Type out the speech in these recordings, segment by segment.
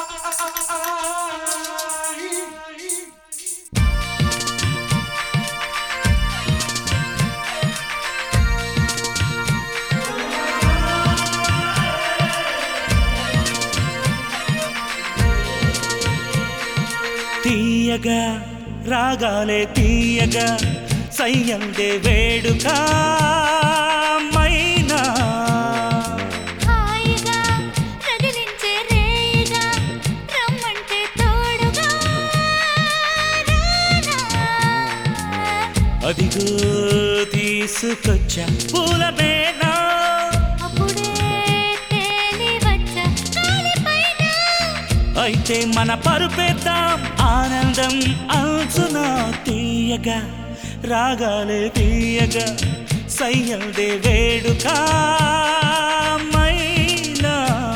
తీయగా రాగాలే తీయగా సయ్యందే వేడుక మైనా హాయిగా రగిలించే రేయిగా రమ్మంటే తోడుగా రానా అదిగో తీసుకొచ్చా పూల మేనా అప్పుడే తేలి వచ్చా గాలిపైన అయితే మన పరుపేద్దాం ఆనందం అంచున తీయగా రాగాలే తీయగా సయ్యందే వేడుక మైనా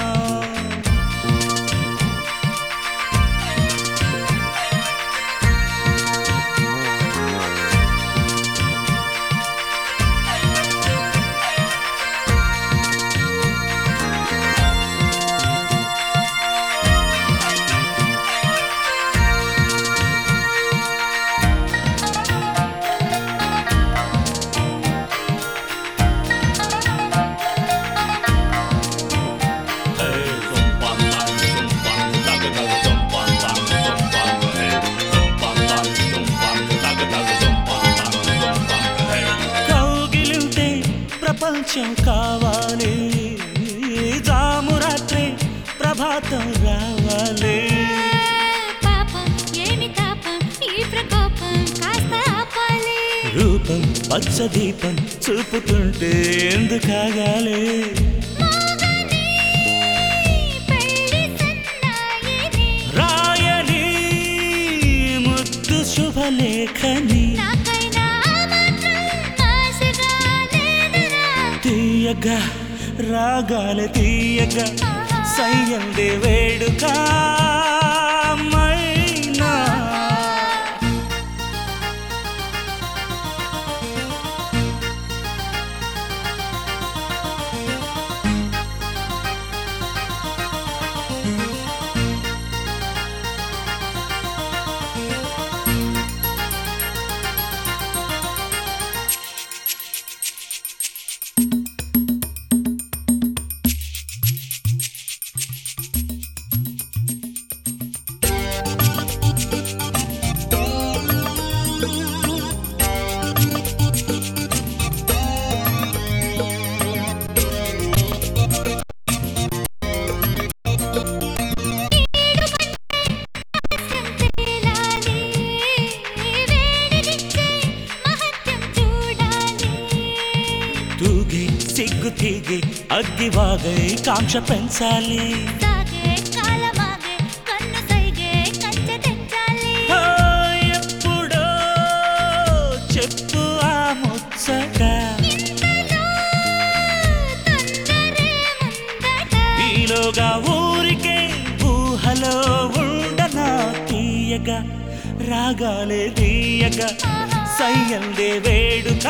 కౌగిలింటే ప్రపంచం కావాలి జాము రాత్రి ప్రభాతం రావాలి పాపం ఏమి తాపం ఈ ప్రకోపం కాస్త ఆపాలి రూపం పచ్చ దీపం చూపుతుంటే ఎందుకాగాలి మోగని పెళ్లి సన్నాయిని రాయని ముద్దు శుభలేఖని నాకైనా మాత్రం ఆశగా లేదురా తీయగా రాగాలి తీయగా సయ్యందే వేడుక మైనా తేలాలి వేడినిచ్చే మహత్యం చూడాలి తూగి సిగ్గు తీగి అగ్గి వాగై కాంక్ష పెంచాలి సాగే కాలమాగే కన్ను సైగే కంచె తెంచాలి ఓ, ఎప్పుడో చెప్పు ఆ ముచ్చట ఇంతలో తొందరే ముందట ఈలోగా ఊరికే ఊహలో ఉండనా తీయగా రాగాలే తీయగా సయ్యందే వేడుక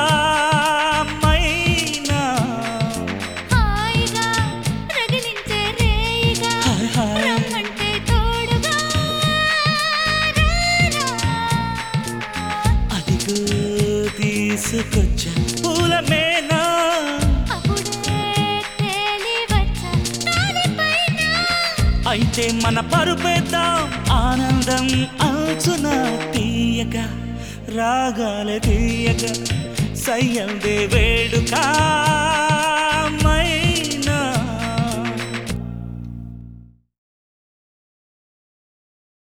మైనా హాయిగా రగిలించే రేయిగా హాయ్ హాయ్. రమ్మంటే తోడుగా రానా అదిగో తీసుకొచ్చా పూల మేనా అప్పుడే తేలి వచ్చా గాలిపైన అయితే మన పరుపేద్దాం ఆనందం అంచున తీయగా రాగాలే తీయగా సయ్యందే వేడుక